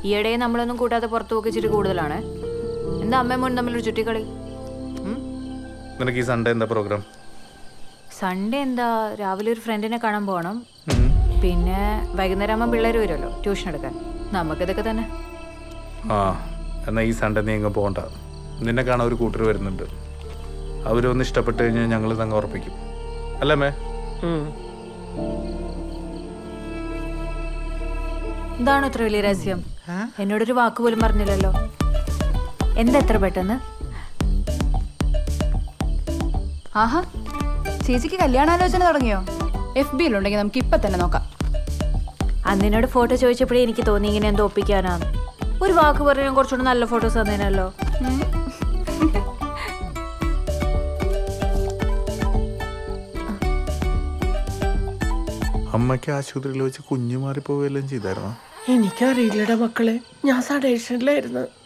ഈയിടെ നമ്മളൊന്നും കൂട്ടാതെ പുറത്തു പോക്ക് ഇച്ചിരി കൂടുതലാണ് എന്താ അമ്മയും മോനും തമ്മിലൊരു ചുറ്റിക്കളി ഉം? നിനക്ക് ഈ സൺഡേ എന്താ പ്രോഗ്രാം സൺഡേ എന്താ രാവിലെ ഒരു ഫ്രണ്ടിനെ കാണാൻ പോകണം പിന്നെ വൈകുന്നേരം ആകുമ്പോൾ പിള്ളേർ വരുമല്ലോ ട്യൂഷൻ എടുക്കാൻ നമുക്കിതൊക്കെ തന്നെ ആ എന്നാ ഈ സൺഡേ നീ എങ്ങും പോകണ്ട നിന്നെ കാണാൻ ഒരു കൂട്ടർ വരുന്നുണ്ട് അവരൊന്ന് ഇഷ്ടപ്പെട്ട് കഴിഞ്ഞാൽ ഞങ്ങൾ തങ്ങ ഉറപ്പിക്കും അല്ലേ മേ എന്താണോ ഇത്ര വലിയ രഹസ്യം എന്നോടൊരു വാക്ക് പോലും പറഞ്ഞില്ലല്ലോ എന്താ എത്ര പെട്ടെന്ന് ആഹാ ചേച്ചിക്ക് കല്യാണാലോചന തുടങ്ങിയോ എഫ് ബിയിലുണ്ടെങ്കിൽ നമുക്ക് ഇപ്പൊ തന്നെ നോക്കാം അന്നിനോട് ഫോട്ടോ ചോദിച്ചപ്പോഴേ എനിക്ക് തോന്നി ഇങ്ങനെ എന്തോ ഒപ്പിക്കാനാന്ന് ഒരു വാക്ക് പറഞ്ഞാൽ കുറച്ചുകൂടെ നല്ല ഫോട്ടോസ് തന്നേനല്ലോ അമ്മയ്ക്ക് ആശുപത്രിയിൽ വെച്ച് കുഞ്ഞു മാറിപ്പോവുകയെല്ലാം ചെയ്തായിരുന്നോ എനിക്കറിയില്ലടാ മക്കളെ ഞാൻ സഡേഷനിലായിരുന്നു